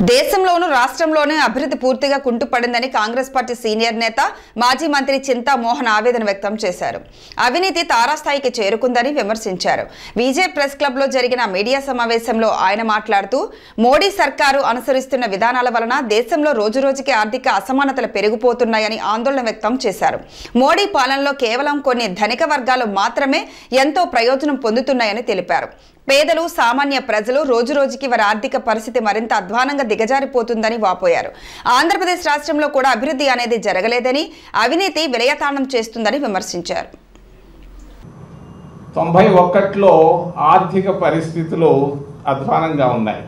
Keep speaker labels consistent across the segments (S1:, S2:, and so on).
S1: దేశంలోనూ రాష్ట్రంలోనూ అభివృద్ధి పూర్తిగా కుంటుపడిందని కాంగ్రెస్ పార్టీ సీనియర్ నేత మాజీ మంత్రి చింతా మోహన్ ఆవేదన వ్యక్తం చేశారు అవినీతి తారాస్థాయికి చేరుకుందని విమర్శించారు విజయ్ ప్రెస్ క్లబ్ లో జరిగిన మీడియా సమావేశంలో ఆయన మాట్లాడుతూ మోడీ సర్కారు అనుసరిస్తున్న విధానాల వలన దేశంలో రోజురోజుకి ఆర్థిక అసమానతలు పెరిగిపోతున్నాయని ఆందోళన వ్యక్తం చేశారు మోడీ పాలనలో కేవలం కొన్ని ధనిక వర్గాలు మాత్రమే ఎంతో ప్రయోజనం పొందుతున్నాయని తెలిపారు పేదలు సామాన్య ప్రజలు రోజురోజుకి వారి ఆర్థిక పరిస్థితి మరింత అధ్వానంగా దిగజారిపోతుందని వాపోయారు ఆంధ్రప్రదేశ్ రాష్ట్రంలో కూడా అభివృద్ధి అనేది జరగలేదని అవినీతి విలయతాండం చేస్తుందని విమర్శించారు
S2: తొంభై ఒక్కట్లో ఆర్థిక పరిస్థితులు అధ్వానంగా ఉన్నాయి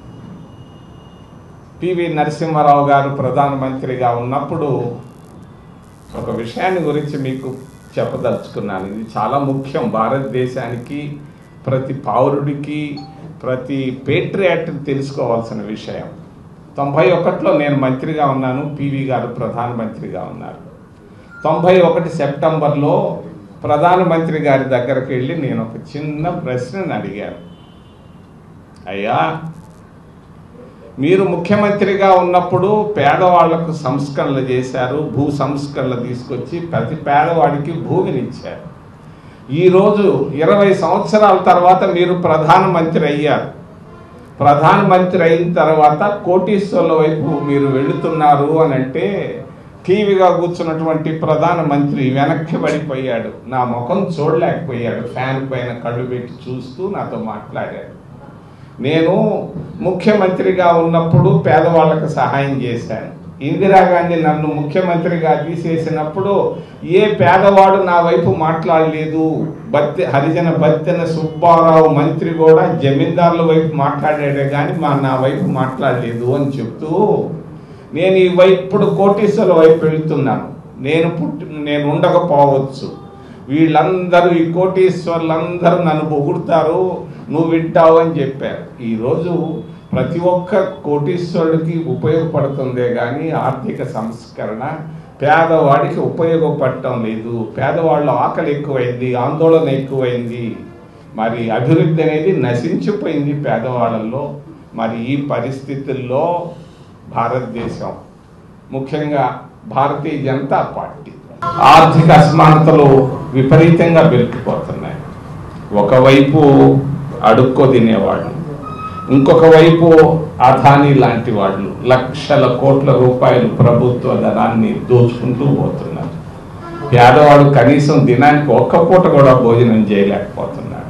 S2: పివి నరసింహారావు గారు ప్రధానమంత్రిగా ఉన్నప్పుడు ఒక విషయాన్ని గురించి మీకు చెప్పదలుచుకున్నాను ఇది చాలా ముఖ్యం భారతదేశానికి ప్రతి పౌరుడికి ప్రతి పేట్రియాట్ తెలుసుకోవాల్సిన విషయం తొంభై ఒకటిలో నేను మంత్రిగా ఉన్నాను పివి గారు ప్రధానమంత్రిగా ఉన్నారు తొంభై ఒకటి సెప్టెంబర్లో ప్రధానమంత్రి గారి దగ్గరకు వెళ్ళి నేను ఒక చిన్న ప్రశ్నను అడిగాను అయ్యా మీరు ముఖ్యమంత్రిగా ఉన్నప్పుడు పేదవాళ్లకు సంస్కరణలు చేశారు భూ సంస్కరణలు తీసుకొచ్చి ప్రతి పేదవాడికి భూమినిచ్చారు ఈరోజు ఇరవై సంవత్సరాల తర్వాత మీరు ప్రధానమంత్రి అయ్యారు ప్రధానమంత్రి అయిన తర్వాత కోటీశ్వర్ల వైపు మీరు వెళుతున్నారు అని అంటే టీవీగా కూర్చున్నటువంటి ప్రధానమంత్రి వెనక్కి పడిపోయాడు నా ముఖం చూడలేకపోయాడు ఫ్యాన్ పైన కళ్ళు పెట్టి చూస్తూ నాతో మాట్లాడాడు నేను ముఖ్యమంత్రిగా ఉన్నప్పుడు పేదవాళ్ళకు సహాయం చేశాను ఇందిరాగాంధీ నన్ను ముఖ్యమంత్రిగా తీసేసినప్పుడు ఏ పేదవాడు నా వైపు మాట్లాడలేదు బత్తి హరిజన బత్తెన సుబ్బారావు మంత్రి కూడా జమీందారుల వైపు మాట్లాడాడే కానీ మా నా వైపు మాట్లాడలేదు అని చెప్తూ నేను ఈ వైపు ఇప్పుడు కోటీశ్వరుల వైపు వెళ్తున్నాను నేను పుట్టి నేను ఉండకపోవచ్చు వీళ్ళందరూ ఈ కోటీశ్వర్లందరూ నన్ను పొగుడుతారు నువ్వు వింటావు అని చెప్పారు ఈరోజు ప్రతి ఒక్క కోటీశ్వరుడికి ఉపయోగపడుతుందే కానీ ఆర్థిక సంస్కరణ పేదవాడికి ఉపయోగపడటం లేదు పేదవాళ్ళ ఆకలి ఎక్కువైంది ఆందోళన ఎక్కువైంది మరి అభివృద్ధి అనేది నశించిపోయింది పేదవాళ్ళల్లో మరి ఈ పరిస్థితుల్లో భారతదేశం ముఖ్యంగా భారతీయ జనతా పార్టీ ఆర్థిక అసమానతలు విపరీతంగా పెరిగిపోతున్నాయి ఒకవైపు అడుక్కో తినేవాళ్ళు ఇంకొక వైపు అదానీ లాంటి వాళ్ళు లక్షల కోట్ల రూపాయలు ప్రభుత్వ ధనాన్ని దోచుకుంటూ పోతున్నారు పేదవాడు కనీసం దినానికి ఒక్క పూట కూడా భోజనం చేయలేకపోతున్నాడు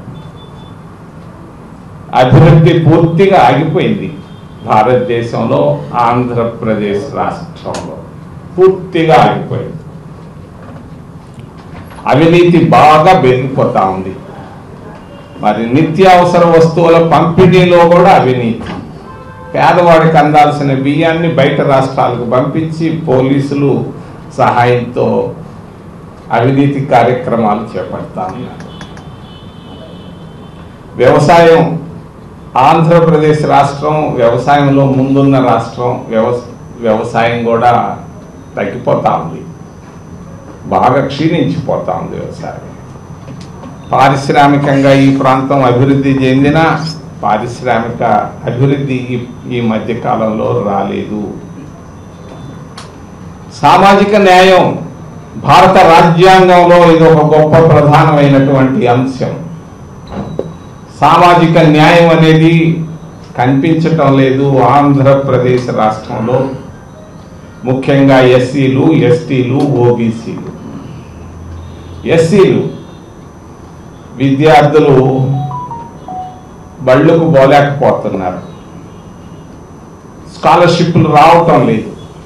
S2: అభివృద్ధి పూర్తిగా ఆగిపోయింది భారతదేశంలో ఆంధ్రప్రదేశ్ రాష్ట్రంలో పూర్తిగా ఆగిపోయింది అవినీతి బాగా పెరిగిపోతా ఉంది మరి నిత్యావసర వస్తువుల పంపిణీలో కూడా అవినీతి పేదవాడికి అందాల్సిన బియ్యాన్ని బయట రాష్ట్రాలకు పంపించి పోలీసులు సహాయంతో అవినీతి కార్యక్రమాలు చేపడతా ఉన్నారు వ్యవసాయం ఆంధ్రప్రదేశ్ రాష్ట్రం వ్యవసాయంలో ముందున్న రాష్ట్రం వ్యవస వ్యవసాయం కూడా తగ్గిపోతా ఉంది బాగా క్షీణించిపోతా ఉంది వ్యవసాయం పారిశ్రామికంగా ఈ ప్రాంతం అభివృద్ధి చెందిన పారిశ్రామిక అభివృద్ధి ఈ- ఈ మధ్య కాలంలో రాలేదు సామాజిక న్యాయం భారత రాజ్యాంగంలో ఇది ఒక గొప్ప ప్రధానమైనటువంటి అంశం సామాజిక న్యాయం అనేది కనిపించటం లేదు ఆంధ్రప్రదేశ్ రాష్ట్రంలో ముఖ్యంగా ఎస్సీలు ఎస్టీలు ఓబీసీలు ఎస్సీలు విద్యార్థులు బళ్ళకు పోలేకపోతున్నారు స్కాలర్షిప్లు రావటం లేదు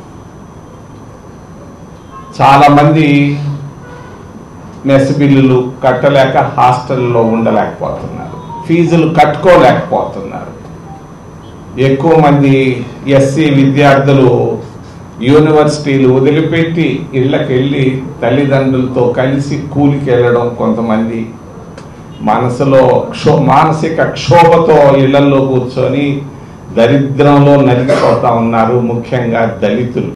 S2: చాలా మంది మెస్ బిల్లులు కట్టలేక హాస్టల్లో ఉండలేకపోతున్నారు ఫీజులు కట్టుకోలేకపోతున్నారు ఎక్కువ మంది ఎస్సీ విద్యార్థులు యూనివర్సిటీలు వదిలిపెట్టి ఇళ్ళకి వెళ్ళి తల్లిదండ్రులతో కలిసి కూలికి వెళ్ళడం కొంతమంది మనసులో క్షో మానసిక క్షోభతో ఇళ్లలో కూర్చొని దరిద్రంలో నలిగిపోతా ఉన్నారు ముఖ్యంగా దళితులు